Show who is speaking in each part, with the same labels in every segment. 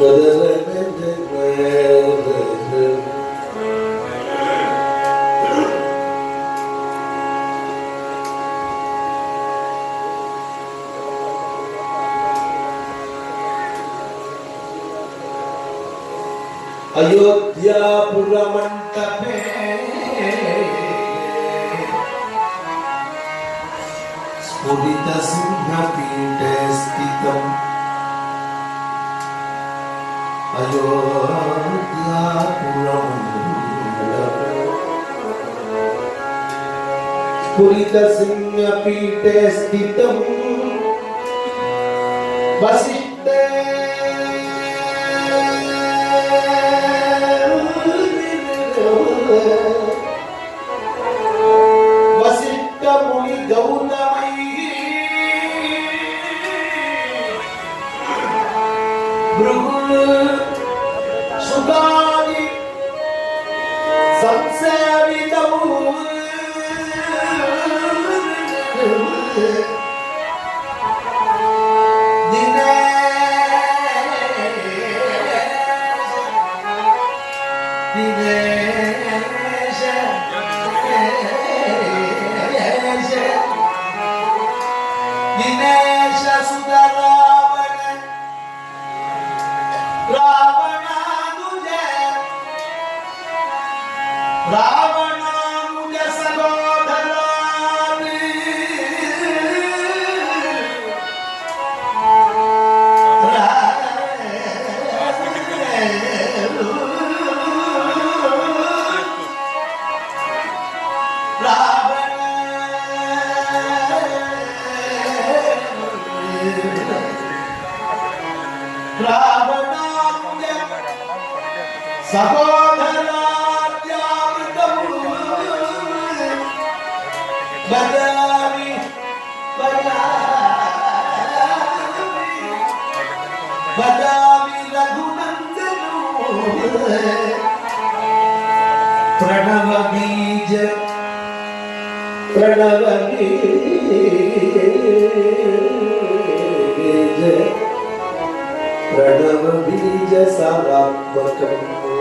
Speaker 1: अयोध्यापुरमण्डपे स्फुरितसिंहपीठे स्थितम् अयोध्यापुरमण्डपे स्फुरितसिंहपीठे स्थितम् वसिष्ठे वसिष्ठमुनि गौतमै भृगु सुगानि संसेवितौ दिने दिनेश दिनेश सुधरावण रावणानुज रावणानुज सहोदरानि రావణానుజ సహోదరాద్యామృతము బదామి బదామి రఘునందను ప్రణవ బీజ ప్రణవ బీజ प्रणव बीज सारात्मकं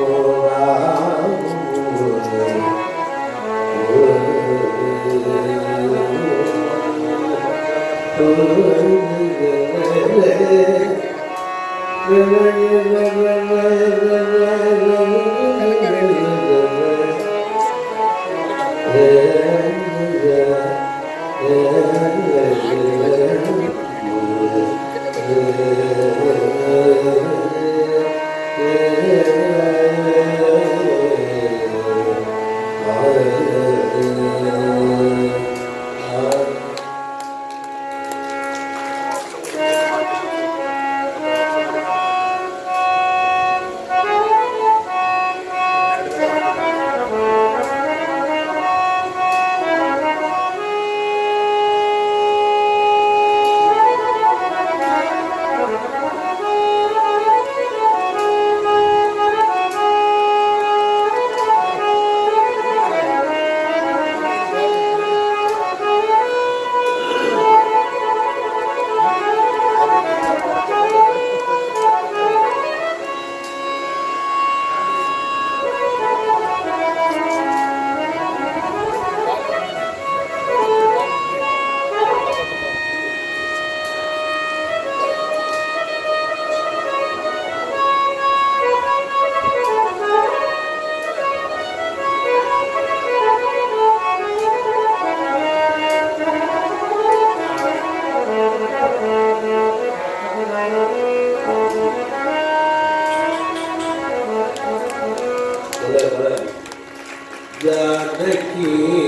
Speaker 1: जानकी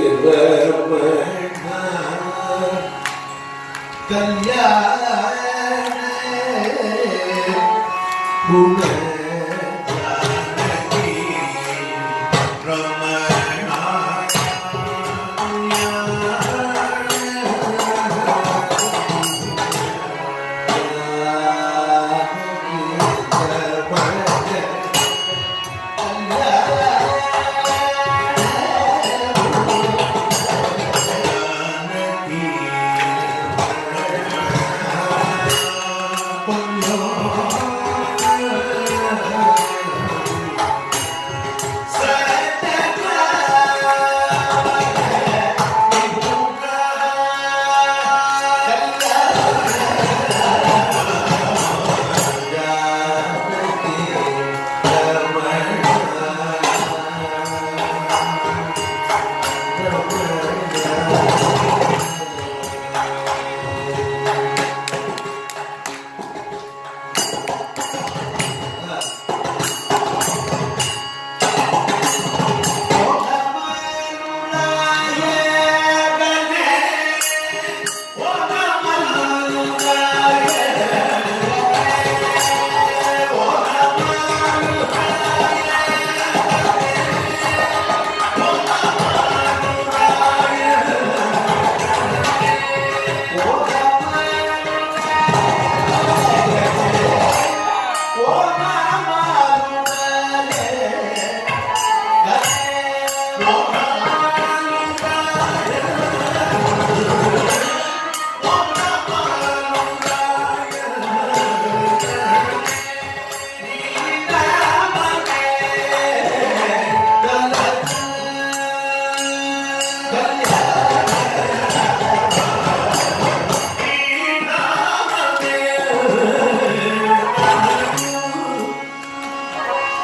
Speaker 1: रमणा कल्याण गुण जानकी रमणा Thank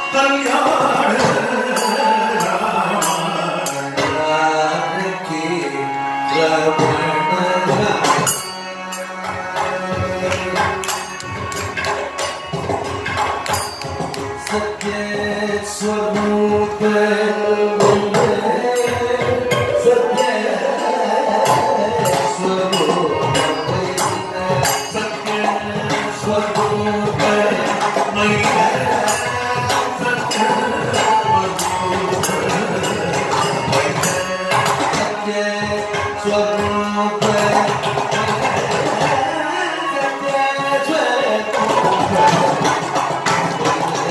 Speaker 1: जानकी रमण सत्य स्वरूप सत्य स्वरूप सत्य स्वरूप सत्य स्वरूप सत्य स्वरूप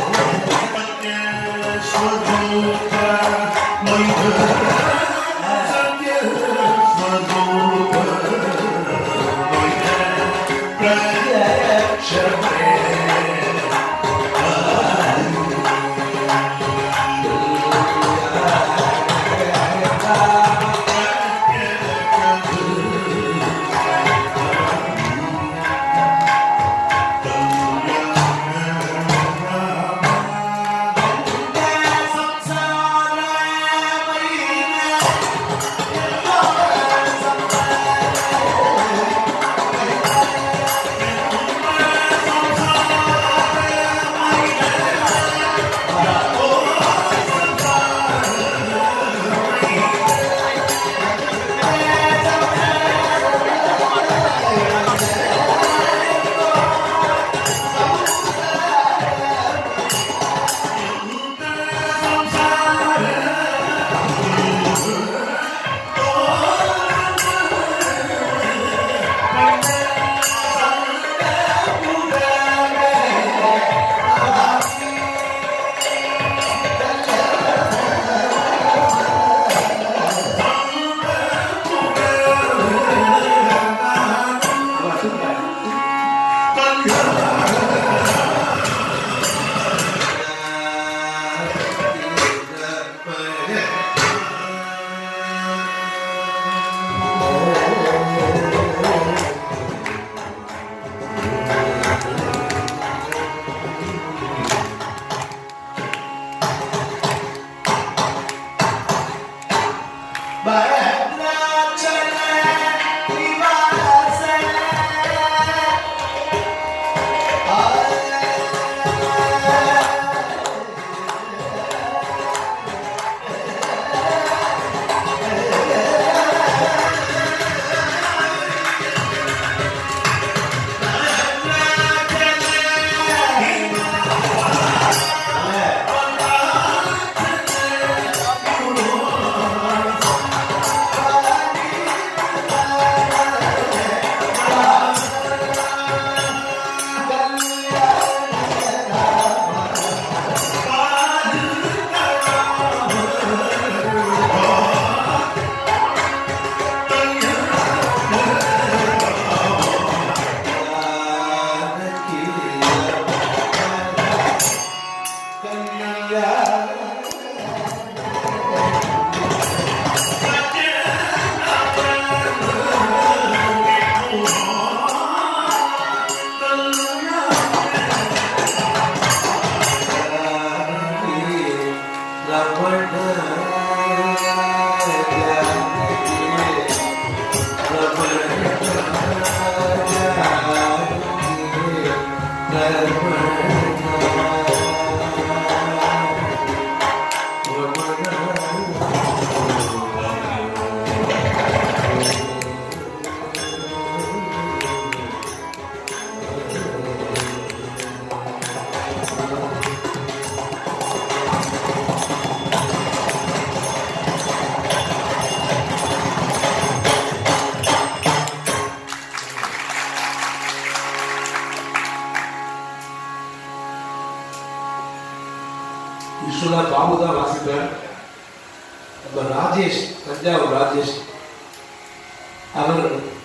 Speaker 1: யூஸ்வலா பாம்பு தான் வாசிப்பேன் நம்ம ராஜேஷ் தஞ்சாவூர் ராஜேஷ் அவர்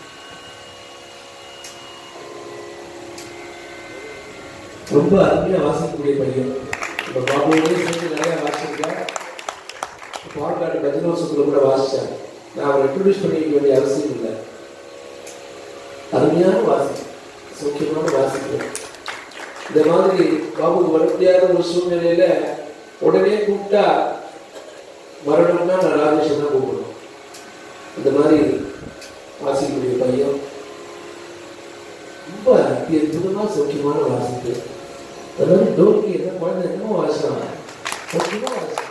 Speaker 1: ரொம்ப அருமையா வாசிக்கக்கூடிய பையன் இப்போ பாபுவோடய சேர்ந்து நிறைய வாசிச்சிருக்கேன் பால்காட்டு பஜனோசத்தில் கூட வாசித்தேன் நான் அவரை இன்ட்ரடியூஸ் பண்ணிக்க வேண்டிய அவசியம் இல்லை அருமையான வாசி சௌக்கியமான வாசிப்பு இந்த மாதிரி பாபுக்கு வர முடியாத ஒரு சூழ்நிலையில உடனே கூப்பிட்டா வரணும்னா நான் ராஜேஷன் தான் கூப்பிடணும் இந்த மாதிரி வாசிக்கக்கூடிய பையன் ரொம்ப அற்புதமா சௌக்கியமான வாசிப்பு அதாவது டோக்கி என்ன குழந்தை என்னமோ வாசிக்கலாம் சௌக்கியமா வாசிக்கலாம்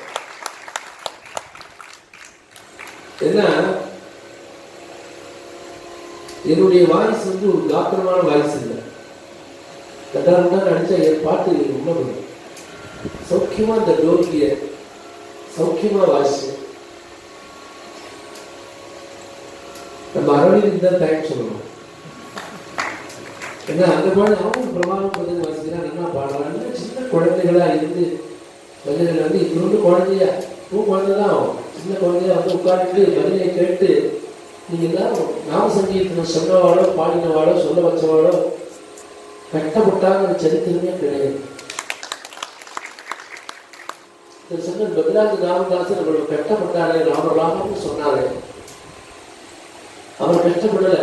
Speaker 1: ஏன்னா என்னுடைய வாய்ஸ் வந்து ஒரு காத்திரமான வாய்ஸ் இல்லை கட்டாரம்னா நினைச்சா என் பாட்டு ரொம்ப வரும். சௌக்கியமா இந்த டோக்கிய சௌக்கியமா வாய்ஸ் நம்ம அரவிந்த் தான் தேங்க்ஸ் சொல்லணும் ஏன்னா அந்த பாடு அவன் பிரமாணம் வந்து வாசிக்கிறான் என்ன பாடுறான் சின்ன குழந்தைகளா இருந்து குழந்தைகள் வந்து இன்னொன்று குழந்தையா பூ குழந்தை தான் ஆகும் சின்ன குழந்தையா வந்து உட்கார்ந்துட்டு பதிலை கேட்டு நீங்க எல்லாரும் நாம சங்கீதத்தில் சொன்னவாளோ பாடினவாளோ சொல்ல வச்சவாளோ கட்டப்பட்டாங்க சரித்திரமே கிடையாது இந்த சொன்ன பதிலாவது ராமதாஸ் நம்மளுக்கு கட்டப்பட்டாரே ராம ராமன்னு சொன்னாரே அவர் கஷ்டப்படல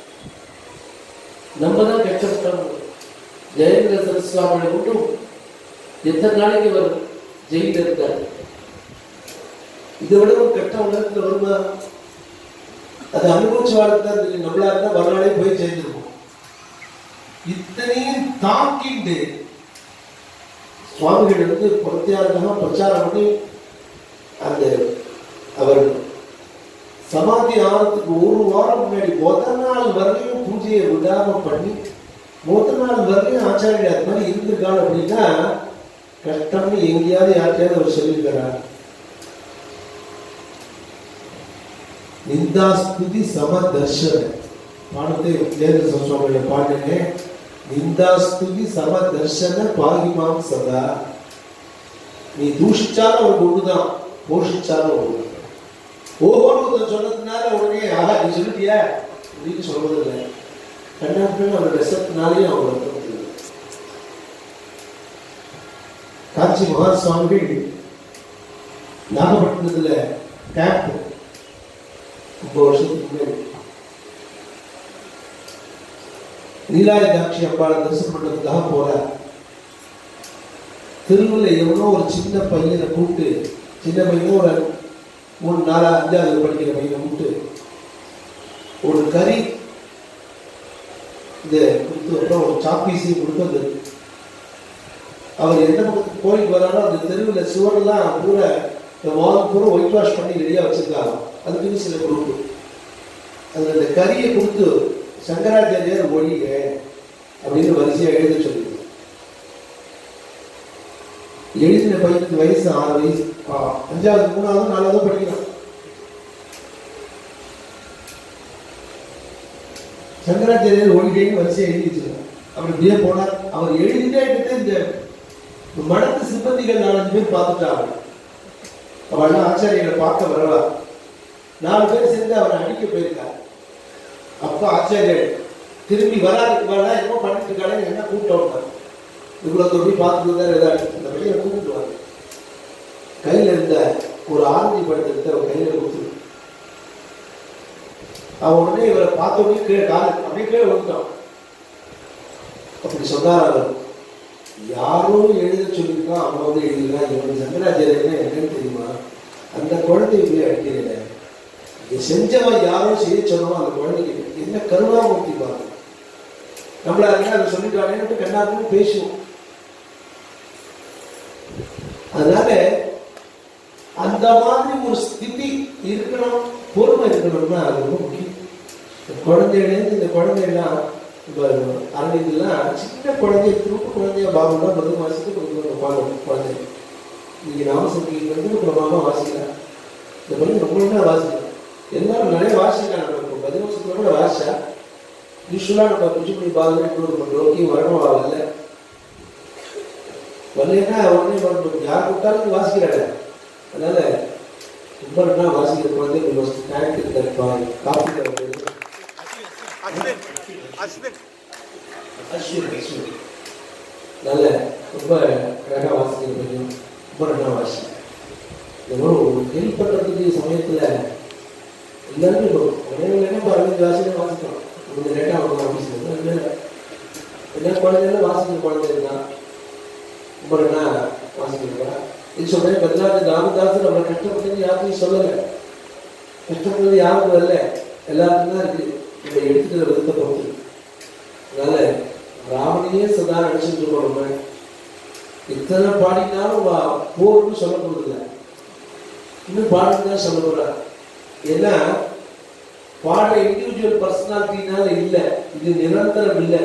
Speaker 1: நம்ம தான் கஷ்டப்பட்டோம் ஜெயேந்திர சரஸ்வாமியை மட்டும் எத்தனை நாளைக்கு அவர் ஜெயில இருக்கார் இதை விட ஒரு கட்ட உலகத்துல வருமா அது அனுபவிச்சு வாழ்க்கை நம்மளா இருந்தா மறுநாளே போய் சேர்ந்துருக்கும் இத்தனையும் தாக்கிட்டு சுவாமிகள் வந்து பிரத்தியாரமாக பிரச்சாரம் பண்ணி அந்த அவர் சமாதி ஆகிறதுக்கு ஒரு வாரம் முன்னாடி முதல் நாள் வரையும் பூஜையை விடாம பண்ணி முதல் நாள் வரையும் ஆச்சாரியர் அது மாதிரி இருந்திருக்காள் அப்படின்னா கஷ்டம்னு எங்கேயாவது யார்கிட்டயாவது அவர் சொல்லியிருக்கிறார் நிந்தாஸ்துதி சம தர்ஷன பாடத்தை தேர்தல் சுவாமியோட பாடுங்க நிந்தாஸ்துதி சம தர்ஷன பாகிமாம் சதா நீ தூஷிச்சாலும் அவருக்கு ஒண்ணுதான் போஷிச்சாலும் ஒண்ணு ஓஹோன்னு சொன்னதுனால உடனே ஆஹா நீ சொல்லிட்டியா அப்படின்னு சொல்வதில்லை கண்ணாப்பின்னு அவர் ரசத்தினாலேயும் அவர் அர்த்தம் தெரியும் காஞ்சி மகா சுவாமிகள் நாகப்பட்டினத்துல கேம்ப் முப்பது வருஷத்துக்கு முன்னாடி நீலாயதாட்சி அம்பாளை தரிசனம் பண்றதுக்காக போறார் திருவிழா எவனோ ஒரு சின்ன பையனை கூப்பிட்டு சின்ன பையன் ஒரு மூணு நாலா அஞ்சாவது படிக்கிற பையனை கூப்பிட்டு ஒரு கறி இந்த கொடுத்து அப்புறம் ஒரு சாப்பீஸையும் கொடுத்து அந்த அவர் எந்த பக்கத்துக்கு கோயிலுக்கு வராரோ அந்த தெருவில் சுவரெல்லாம் பூரா இந்த வால் பூரா ஒயிட் வாஷ் பண்ணி ரெடியாக வச்சிருக்காங்க அதுக்குன்னு சில குரூப் அதில் அந்த கறியை கொடுத்து சங்கராச்சாரியார் ஒழிக அப்படின்னு வரிசையாக எழுத சொல்லிடுங்க எழுதின பையனுக்கு வயசு ஆறு வயசு ஆ, அஞ்சாவது மூணாவது நாலாவது படிக்கிறான் சங்கராச்சாரியர் ஒழிகைன்னு வரிசையை எழுதி வச்சிருக்காங்க அப்படி இப்படியே போனார் அவர் எழுதிட்டே இருந்துட்டு இந்த மடத்து சிப்பந்திகள் நாலஞ்சு பேர் பார்த்துட்டாங்க அவள் ஆச்சாரியரை பார்க்க வரவா நாலு பேர் சேர்ந்து அவரை அடிக்க போயிருக்கார் அப்ப ஆச்சாரியர் திரும்பி வராது வரா என்னமோ பண்ணிட்டு இருக்காளே என்ன கூப்பிட்டோம் இவ்வளவு தொட்டி பார்த்துட்டு இருந்தாரு ஏதாவது அந்த பையனை கூப்பிட்டு வாங்க கையில இருந்த ஒரு ஆரஞ்சு பழத்தை எடுத்து அவர் கையில கொடுத்து அவன் உடனே இவரை பார்த்த உடனே கீழே கால அப்படியே கீழே வந்துட்டான் அப்படி சொன்னார் அவர் யாரோ எழுத சொல்லியிருக்கான் அவன் வந்து எழுதிருக்கான் இவன் சங்கராச்சாரியன்னா என்னன்னு தெரியுமா அந்த குழந்தைய போய் அடிக்கிறேன் இதை செஞ்சவன் யாரோ செய்ய சொன்னவன் அந்த குழந்தைக்கு என்ன கருணாமூர்த்தி பாரு நம்மளா இருந்தா அதை சொல்லிட்டானேன்னு கண்ணாருன்னு பேசுவோம் அதனால அந்த மாதிரி ஒரு ஸ்திதி இருக்கணும் பொறுமை இருக்கணும்னா அது ரொம்ப முக்கியம் இந்த குழந்தையிலேருந்து இந்த குழந்தைலாம் இப்போ அரணிக்கெல்லாம் சின்ன குழந்தை திரும்ப குழந்தைய பாபுலாம் பதில் மாசத்துக்கு கொஞ்சம் பாடம் குழந்தை நீங்க நாமசங்கீதம் வந்து பிரமாமா வாசிக்கலாம் இந்த பையன் ரொம்ப நல்லா வாசிக்கலாம் எல்லாரும் நிறைய வாசிக்கலாம் நம்ம இப்போ பதில் வருஷத்துல கூட வாசிச்சா யூஸ்வலாக நம்ம குச்சிமணி பாகம் இன்னொரு நோக்கி வரணும் வரல வரலைன்னா உடனே வரணும் யார் கூப்பிட்டாலும் வாசிக்கிறாங்க அதனால ரொம்ப நல்லா வாசிக்கிற குழந்தை கொஞ்சம் டேங்க் இருப்பாங்க காப்பி தரது
Speaker 2: அஸ்வின் அஸ்வின்
Speaker 1: அஸ்வின் அஸ்வின் நல்ல ரொம்ப அழகாக வாசிக்கிற பையன் ரொம்ப நல்லா வாசி எவ்வளோ ஹெல்ப் பண்ணுறதுக்கு சமயத்தில் எல்லாருமே இப்போ ஒரே வேலைன்னா பதினஞ்சு வாசிக்க வாசிக்கலாம் கொஞ்சம் லேட்டாக அவங்க ஆஃபீஸில் இல்லை எல்லா குழந்தைகளும் வாசிக்கிற குழந்தை இருந்தா ரொம்ப நல்லா வாசிக்கிறா இது சொல்றேன் பத்ராஜ் ராமதாஸ் நம்மளை கஷ்டப்பட்டது யாருக்கும் சொல்லலை கஷ்டப்பட்டது யாருக்கும் வரல எல்லாருக்கும் தான் இருக்கு நம்ம எடுத்துக்கிற விதத்தை பொறுத்து அதனால ராவணையே சதா நினைச்சிட்டு இருக்கோம் நம்ம இத்தனை பாடினாலும் வா- போர்னு சொல்ல போறதில்ல இன்னும் பாடுன்னு தான் சொல்ல போறார் ஏன்னா பாடுற இண்டிவிஜுவல் பர்சனாலிட்டினால இல்ல இது நிரந்தரம் இல்லை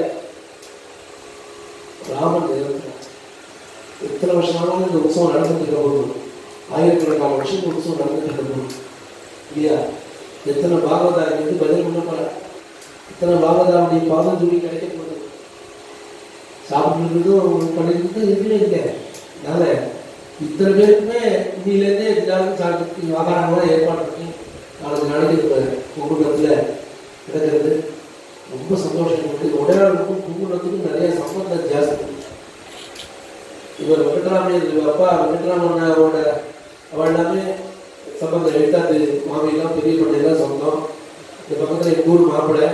Speaker 1: ராமன் நிரந்தரம் எத்தனை வருஷமானாலும் இந்த உற்சவம் நடந்துட்டு இருக்க போதும் ஆயிரக்கணக்கான வருஷம் இந்த உற்சவம் நடந்துட்டு இருக்க போதும் இல்லையா எத்தனை பாகவதாரி வந்து பதில் பண்ண போற எத்தனை பாகவதாருடைய பாதம் துணி கிடைக்க போகுது சாப்பிடுறதும் பண்ணிட்டு இதுவே இல்லை அதனால இத்தனை பேருக்குமே இன்னிலேருந்தே எல்லாருக்கும் சாப்பிட்டு ஆகாரங்களாம் ஏற்பாடு பண்ணி நாளைக்கு நாளைக்கு இந்த குங்குமத்தில் நடக்கிறது ரொம்ப சந்தோஷம் இருக்கு உடையாளுக்கும் குங்குமத்துக்கும் நிறைய சம்பந்தம் ஜாஸ்தி இவர் வெங்கட்ராமன் இவர் அப்பா வெங்கட்ராமன் அவரோட அவள் எல்லாமே சம்பந்தம் எழுத்தாது மாமியெல்லாம் பெரிய பண்ணையெல்லாம் சொந்தம் இந்த பக்கத்தில் எங்கள் ஊர் மாப்பிள்ளை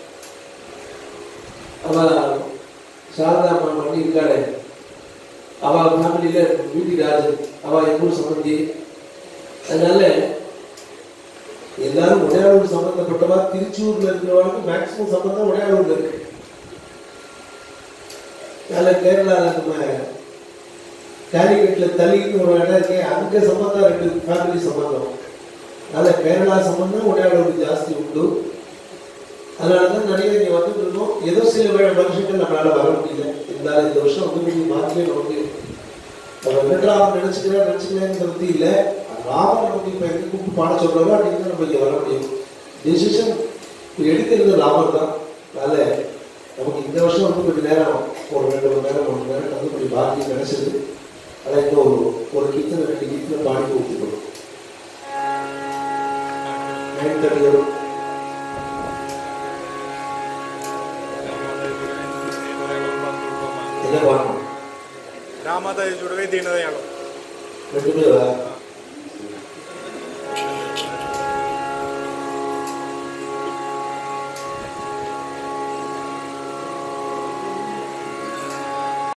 Speaker 1: அவ சாரதா அம்மா பண்ணி இருக்காளே அவ ஃபேமிலியில வீட்டுக்காரு அவ எங்க ஊர் சம்பந்தி அதனால எல்லாரும் உடையாளூர் சம்பந்தப்பட்டவா திருச்சூர்ல இருக்கிறவங்களுக்கு மேக்சிமம் சம்பந்தம் உடையாளூர்ல இருக்கு அதனால கேரளால நம்ம கேலிக்கட்ல தலின்னு ஒரு இடம் இருக்கு அங்க சம்பந்தம் ரெண்டு ஃபேமிலி சம்பந்தம் அதனால கேரளா சம்பந்தம் உடையாளூருக்கு ஜாஸ்தி உண்டு அதனாலதான் நிறைய இங்க வந்துட்டு இருக்கோம் ஏதோ சில வே- வருஷங்கள் நம்மளால வர முடியல இருந்தாலும் இந்த வருஷம் வந்து நீங்க மாத்தியே நமக்கு நம்ம வெங்கட்ராமன் நினைச்சுக்கிறேன் நினைச்சுக்கிறேங்கிறது இல்ல ராமன் நமக்கு இப்ப எங்க கூப்பிட்டு பாட சொல்றாரோ அப்படின்னு நம்ம இங்க வர முடியும் டிசிஷன் எடுக்கிறது ராமர் தான் அதனால நமக்கு இந்த வருஷம் வந்து கொஞ்சம் நேரம் ஒரு ரெண்டு மணி நேரம் மூணு மணி நேரம் வந்து கொஞ்சம் பாக்கி கிடைச்சது ஆனா இன்னும் ஒரு ஒரு கீர்த்தனை ரெண்டு கீர்த்தனை பாடி ஊற்றிக்கணும் நைன் தேர்ட்டி வரும் என்ன பாடணும்
Speaker 2: രാമദാസ് ചുടവേ ദീനദയാളും
Speaker 1: ரெண்டு பேர்